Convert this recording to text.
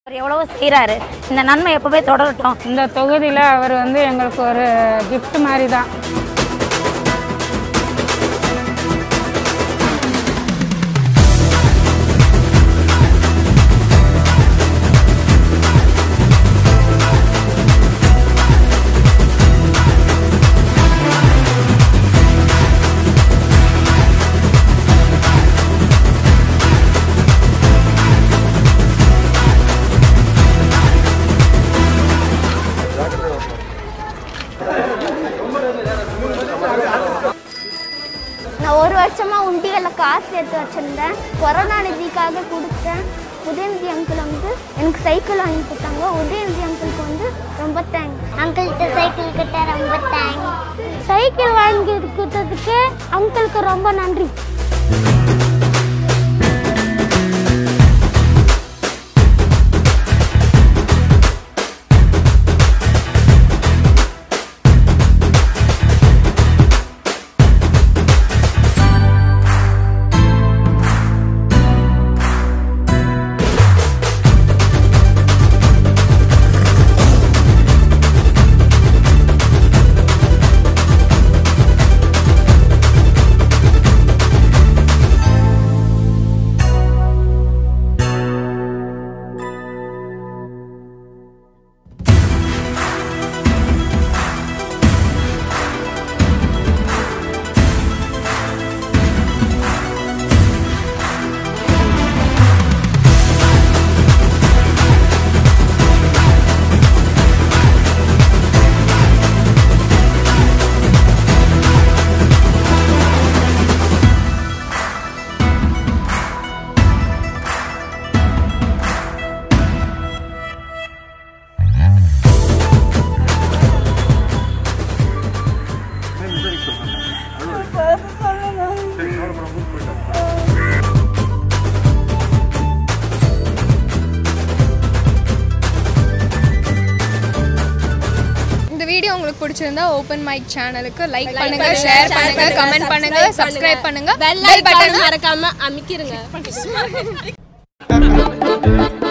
அவர் எவ்வளவோ செய்கிறாரு இந்த நன்மை எப்பவுமே தொடரட்டும் இந்த தொகுதியில் அவர் வந்து எங்களுக்கு ஒரு gift மாதிரி தான் நான் ஒரு வருஷமா உண்டிகளில் காசு எடுத்து வச்சிருந்தேன் கொரோனா நிதிக்காக கொடுத்தேன் உதயநிதி அங்கிள் வந்து எனக்கு சைக்கிள் வாங்கி கொடுத்தாங்க உதயநிதி அங்கிளுக்கு வந்து ரொம்ப தேங்க்ஸ் அங்கிள்கிட்ட சைக்கிள் கிட்ட ரொம்ப தேங்க்ஸ் சைக்கிள் வாங்கி கொடுத்ததுக்கு அங்கிளுக்கு ரொம்ப நன்றி இந்த வீடியோ உங்களுக்கு பிடிச்சிருந்தா ஓப்பன் மைக் சேனலுக்கு லைக் பண்ணுங்க ஷேர் பண்ணுங்க கமெண்ட் பண்ணுங்க சப்ஸ்கிரைப் பண்ணுங்க பெல் பெல் பட்டன் பட்டன் மறக்காம அமைக்கிருங்க